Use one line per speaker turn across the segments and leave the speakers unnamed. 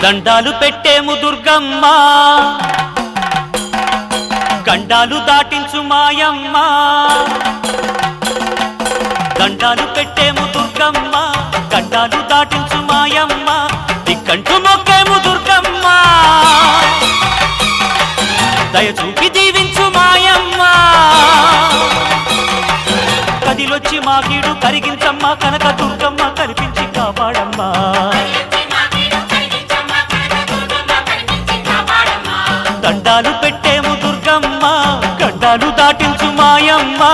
దండాలు పెట్టేము దుర్గమ్మ గండాలు దాటించు మాయమ్మ దండాలు పెట్టేము దుర్గమ్మ గండాలు దాటించు మాయమ్మ దిక్కంటూ మొక్కేము దుర్గమ్మ దయచూపి దీవించు మాయమ్మ కదిలొచ్చి మా కీడు కరిగించమ్మ కనక దుర్గమ్మ కనిపించి కాపాడమ్మా దండాలు పెట్టేము దుర్గమ్మ గడ్డాలు దాటించు మాయమ్మ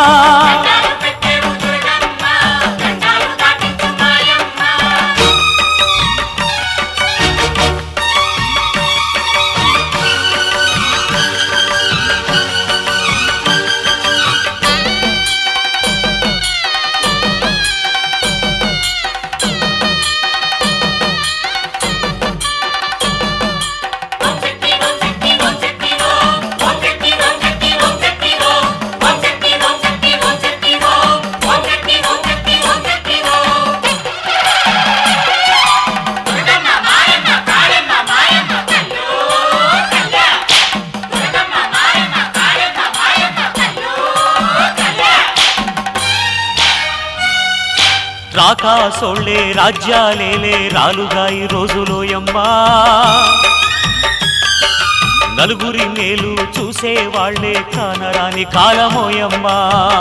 రాకా సోళ్ళే రాజ్యాలేలే రాలుగా ఈ రోజులోయమ్మా నలుగురి మేలు చూసే వాళ్ళే కానరాని కాలమోయమ్మా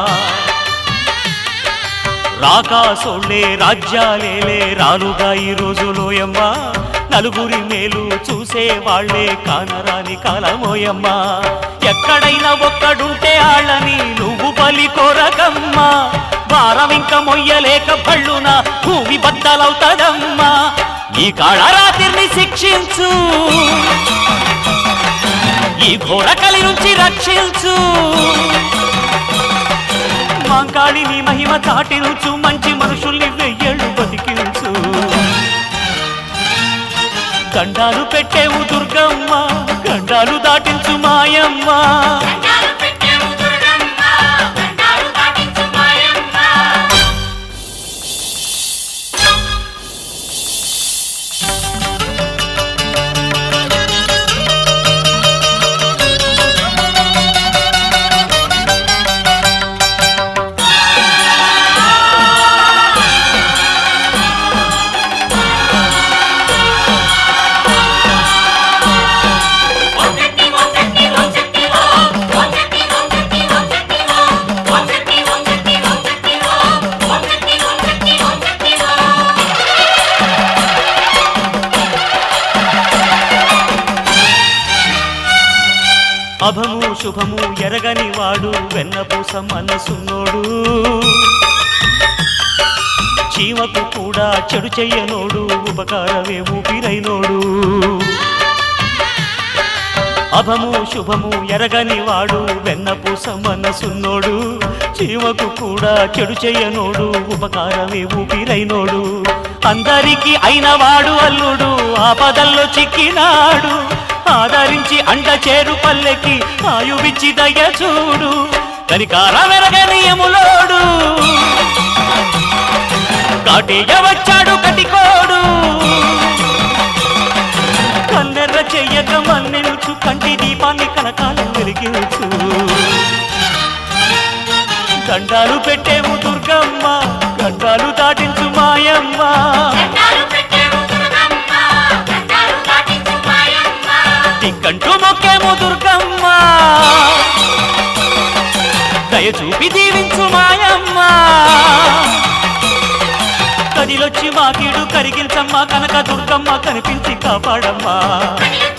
రాకా సోళ్ళే రాజ్యాలేలే రాలుగా ఈ రోజులోయమ్మా నలుగురి మేలు చూసే వాళ్ళే కానరాని కాలమోయమ్మా ఎక్కడైనా ఒక్కడుంటే ఆళ్ళని నువ్వు బలి కోరకమ్మా భారం ఇంక మొయ్యలేక పళ్ళున భూమి బద్దలవుతదమ్మా ఈ కాళరాత్రిని శిక్షించు ఈ ఘోర కలి నుంచి రక్షించు మాంకాళిని మహిమ చాటించు మంచి మనుషుల్ని వెయ్యేళ్ళు బతికించు దండాలు పెట్టేవు దుర్గమ్మ గండాలు దాటించు మాయమ్మ అభము శుభము ఎరగని వాడు వెన్నపూస మనసున్నోడు చీమకు కూడా చెడు చెయ్యనోడు ఉపకారమే ఊపిరైనోడు అభము శుభము ఎరగని వాడు వెన్నపూస మనసున్నోడు చీమకు కూడా చెడు చెయ్యనోడు ఉపకారమే ఊపిరైనోడు అందరికీ అయినవాడు అల్లుడు ఆపదల్లో చిక్కినాడు ఆదరించి అండ చేరు పల్లెకి ఆయువిచ్చి దయ చూడు కనికార వెరగని ఎములోడు కాటేయ వచ్చాడు కటికోడు కన్నెర్ర చెయ్యక మన్నెలుచు కంటి దీపాన్ని కనకాలం వెలిగించు దండాలు పెట్టేము దుర్గమ్మ గండాలు దాటించు మాయమ్మ దిక్కంటూ మొక్కేము దుర్గమ్మ దయ చూపి దీవించు మాయమ్మ కదిలొచ్చి మా కీడు కరిగించమ్మా కనక దుర్గమ్మ కనిపించి కాపాడమ్మా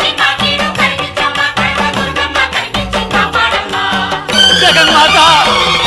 జగన్మాత